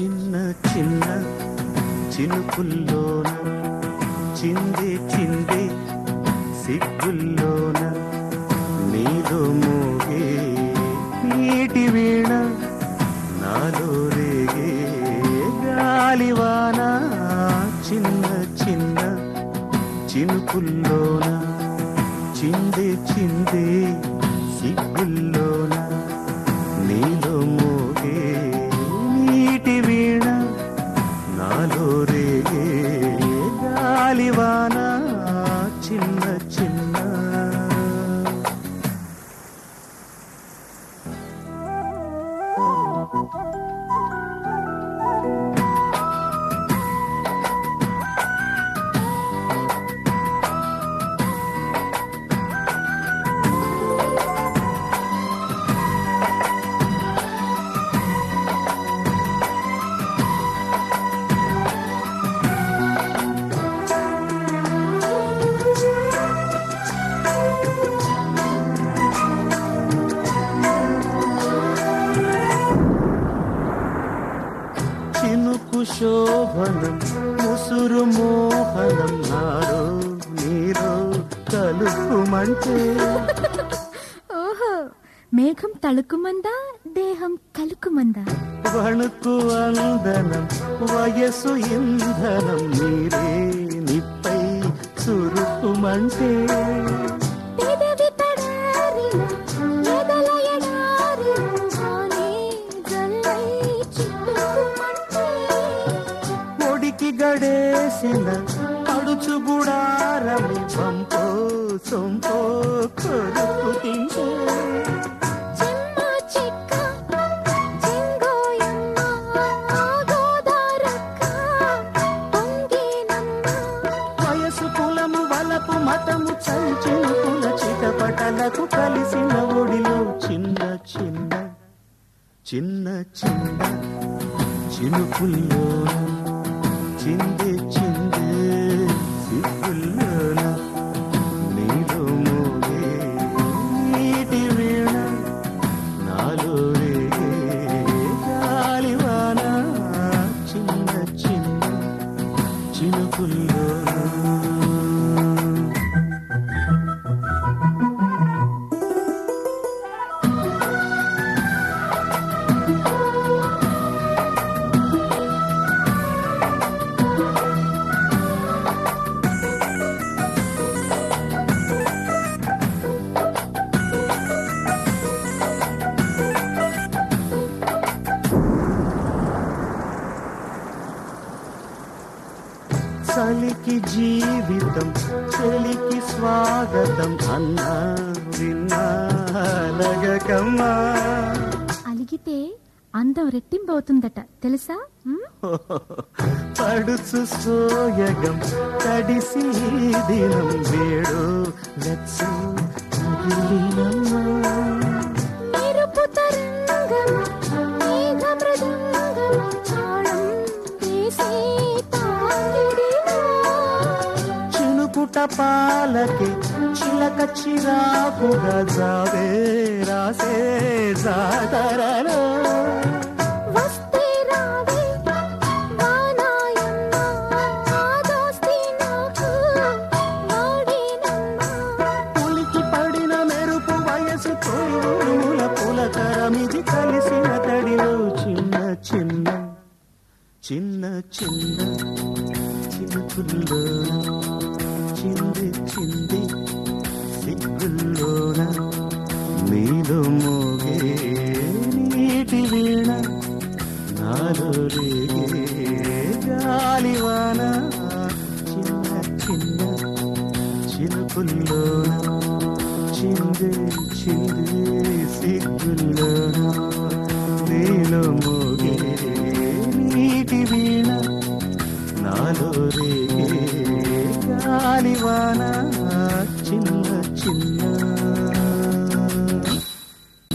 చిన్న చిన్న చినుకుల్లోన చిందే చిందే సిగ్గుల్లోన నీలో మోగే నీటి వీణ నాలో రేగే గాలివాన చిన్న చిన్న చినుకుల్లోన చిందే చిందే సిగ్గుల్లోన నీలో మోగే నీటి వీణ నాలో రేగే గాలివాన చిన్న చిన్న చినుకు శోభనం ముసురు మోహనం నారో నీరో కలుపుమంటే ఓహో మేఘం తళుకుమందా దేహం కలుకుమందా వణుకు అందనం వయసు ఇంధనం నీరే నిప్పై చురుకుమంటే పెదవి తడారిన ఎదల ఎడారిన వానే జల్లై చిక్కుకుమంటే పొడికి గడేసిన పడుచు గుడారమి పంపో సొంపో కొరుకు తింటే చెమ్మ చెక్క చెంగోయమ్మ గోదారక్క పొంగేనమ్మ వయసు కులము వలపు మతము చల్చిన కుల చిటపటలకు కలిసిన ఒడిలో చిన్న చిన్న చిన్న చిన్న చినుకుల్లో చిందే చిందే సిగ్గుల్లోన నీలో మోగే నీటి వీణ నాలో రేగే గాలివాన చిన్న చిన్న చినుకుల్లో చలికి జీవితం చలికి స్వాగతం అన్నా విన్నా లగకమ్మా అలిగితే అందం రెట్టింపవుతుందట తెలుసా ఉమ్? పడుచు సోయగం తడిసి ఈ దినం వేడు లెట్స్ మెరుపు తరంగం మేఘ మృదంగం తాళం వేసే తాకిడిలో చినుకుట పాలకి చిలక చిరాకుగా జావే రాసే జాతరలో వస్తే రావే వానాయమ్మ ఆ దోస్తి నాకు వాడేనమ్మ పులికి పడిన మెరుపు వయసు తోడుల పులకరమిది కలిసిన తడిలో చిన్న చిన్న చిన్న చిన్న చినుకుల్లో చింది చింది సిగ్గుల్లోన నీలో మోగే నీటి వీణ నాలో రేగే గాలివాన చిన్న చిన్న చినుకుల్లోన చిందే చిందే సిగ్గుల్లోన నీలో మోగే నీటి వీణ నాలో రేగే గాలివాన